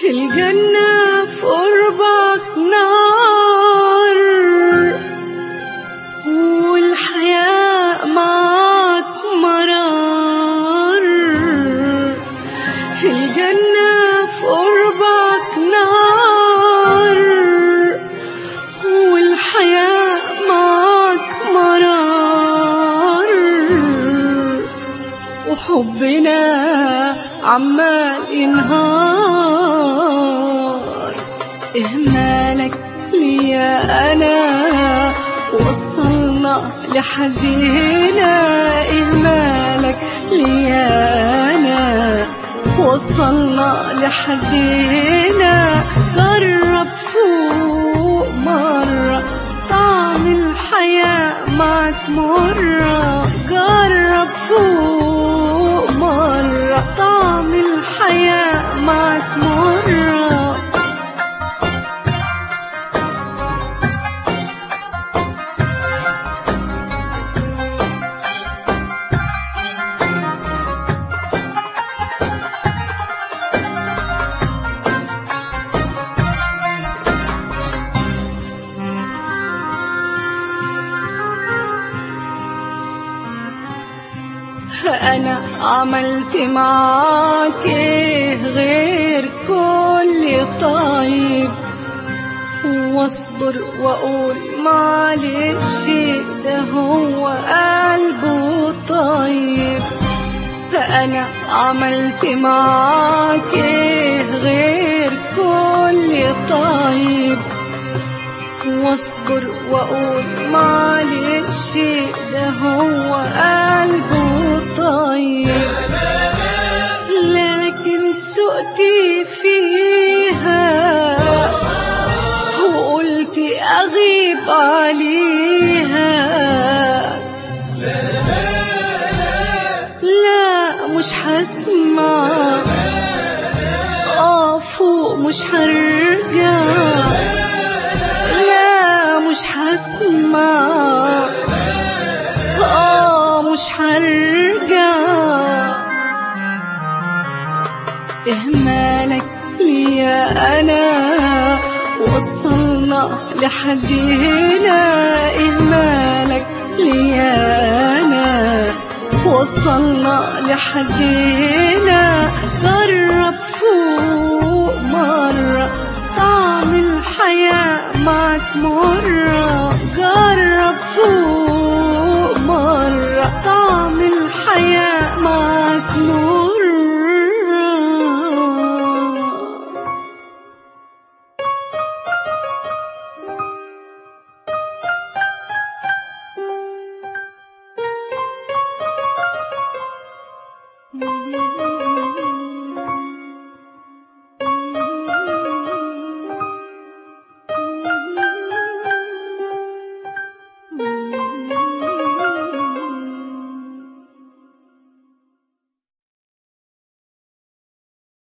الجنة في قربك نار والحياة معاك مرار الجنة في قربك نار والحياة معاك مرار وحبنا عمال ينهار إهمالك ليا أنا وصلنا لحد هنا إهمالك ليا أنا وصلنا لحد هنا جرب فوق مرة طعم الحياة معك مرة جرب فوق مرة طعم الحياة معك مرة أنا عملت معاك إيه غير كل طيب واصبر واقول معلش ده هو قلبه طيب أنا عملت معاك إيه غير كل طيب واصبر واقول معلش ده هو قلبه طيب لكن سقتي فيها وقلت اغيب عليها لا مش هسمع اه فوق مش هرجع لا مش هسمع اه مش هرجع اهمالك ليا انا وصلنا لحد هنا اهمالك ليا انا وصلنا لحد هنا جرب فوق مرة طعم الحياة معك مرة جرب فوق مرة طعم الحياة